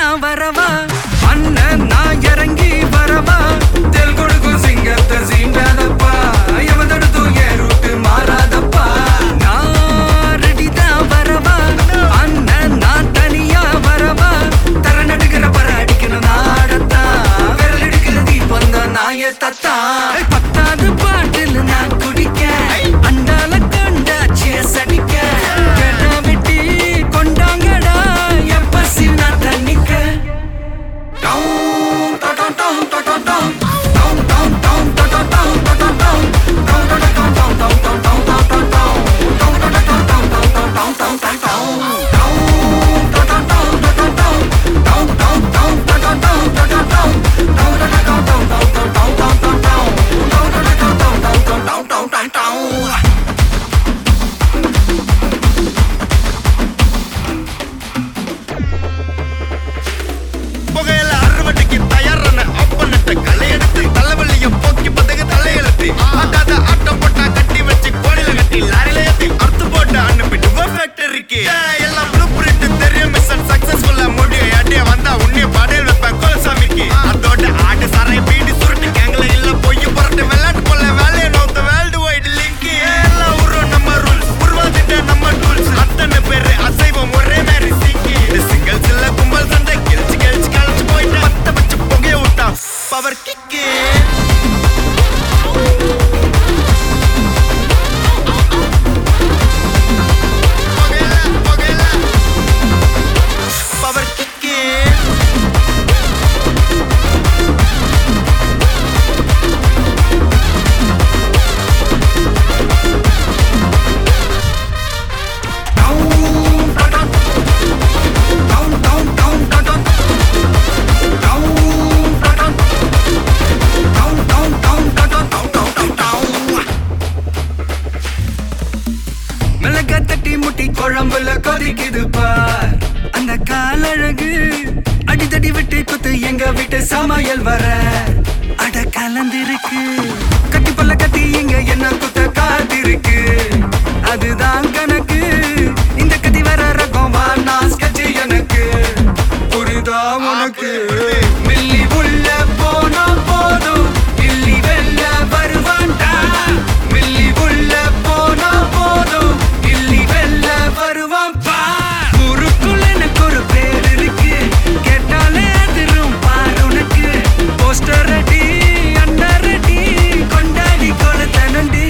தான் வரவா அண்ணன் நான் இறங்கி வரவா தெல் கொடுக்கும் சிங்கத்தை சீண்டாதப்பா எவன் தடுத்தும் என் ரூட்டு மாறாதப்பா நான் ரெடி தான் வரவா அண்ணன் நான் தனியா வரவா தர நடுக்கிற பர அடிக்கணும் நாடத்தான் விரல் எடுக்கிற தீபம் தான் நாய தத்தா பத்தாவது பாட்டில் நான் குடிக்க அண்டால கண்டாச்சிய சடிக்க கெடா வெட்டி கொண்டாங்கடா என் பசி நான் தண்ணிக்க டவுன் டொடொன் டவுன் டொடொன் டவுன். டவுன் டவுன் டவுன் டொடொன் டவுன் டொடொன் டவுன். டவுன் டொடொன் டவுன் டவுன் டவுன் டவுன் டவுன் டவுன் டவுன் டவுன். டவுன் டொடொன் டவுன் டவுன் டவுன் டவுன் டவுன் டவுன் டவுன். டவுன் டொடொன் டவுன் டொடொன் டவுன். டவுன் டவுன் டவுன் டொடொன் டவுன் டொடொன் டவுன். டவுன் டொடொன் டவுன் டவுன் டவுன் டவுன் டவுன் டவுன் டவுன் டவுன். டவுன் டொடொன் டவுன் டவுன் டவுன் டவுன் டவுன் டவுன் டவுன். புகையில அறுவடைக்கு தயாரான அப்பனட்ட களை எடுத்து தலைவலியும் போக்கி பதகு தலையெழுத்து ஆட்டாத ஆட்டம் போட்டா கட்டி வச்சு கோடியில கட்டி லாரில ஏத்தி அறுத்து போட்டு அனுப்பிட்டு ஃபேக்டரிக்கு எல்லாம் ப்ளூ பிரிண்ட் தெரியும் மிஷன் சக்சஸ்ஃபுல்லா முடியும் அடிய வந்தா உன்னைய பாடையில் வைப்பேன் கோலசாமிக்கு அதோட ஆட்டு சாரை பீடி சுருட்டு கேங்கல இல்ல பொய் புரட்டு விளையாட்டு போல வேலையை நோத்த வேர்ல்டு வைடு லிங்க் எல்லாம் உருவம் நம்ம ரூல்ஸ் உருவாதிட்ட நம்ம டூல்ஸ் அத்தனை பேரு அசைவம் ஒரே மாதிரி சிக்கி இது சிங்கிள்ஸ் இல்ல கும்பல் சண்டை கிழிச்சு கிழிச்சு கழிச்சு போயிட்டு பத்த வச்சு புகைய விட்டா பவர் கிக்கு புகையில புகையில பவர் கிக்கு டவுன் டொடொன். டவுன் டவுன் டவுன் டொடொன். டவுன் டொடொன். டவுன் டவுன் டவுன் டொடொன் டவுன் டவுன் டவுன் டவுன். மிளகா தட்டி முட்டி குழம்புல கொதிக்குது பார் அந்த காலழகு அடித்தடி விட்டு குத்து எங்க வீட்டு சமையல் வர அட கலந்திருக்கு கட்டி பல்ல கட்டி இங்க என்ன குத்த காத்திருக்கு அதுதான் கணக்கு இந்த கத்தி வர ரகம் வா நான் sketch எனக்கு புரிதா உனக்கு மில்லி உள்ள போனா போதும் இல்லி வெல்ல வருவான்டா மில்லி உள்ள போனா போதும் இல்லி வெல்ல வருவான் பா ஊருக்குள்ள எனக்கு ஒரு பேர் இருக்கு கேட்டாலே அதிரும் பார் உனக்கு போஸ்டர் ரெடி அண்டர் ரெடி கொண்டாடி கொளுத்தனண்டி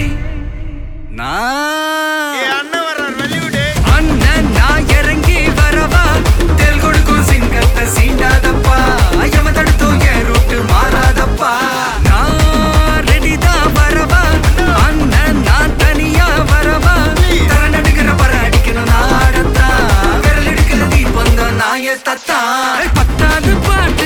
நான் ஏ அண்ணன் வர்றார் வெளிவிடு அண்ணன் நான் இறங்கி வரவா தெல் கொடுக்கும் சிங்கத்தை சீண்டாதப்பா எவன் தடுத்தும் என் ரூட்டு மாறாதப்பா நான் ரெடி தான் வரவா அண்ணன் நான் தனியா வரவா தர நடுக்கிற பர அடிக்கணும் நாடத்தா விரல் எடுக்கிற தீபம் தான் நாய தத்தா பத்தாவது பாட்டு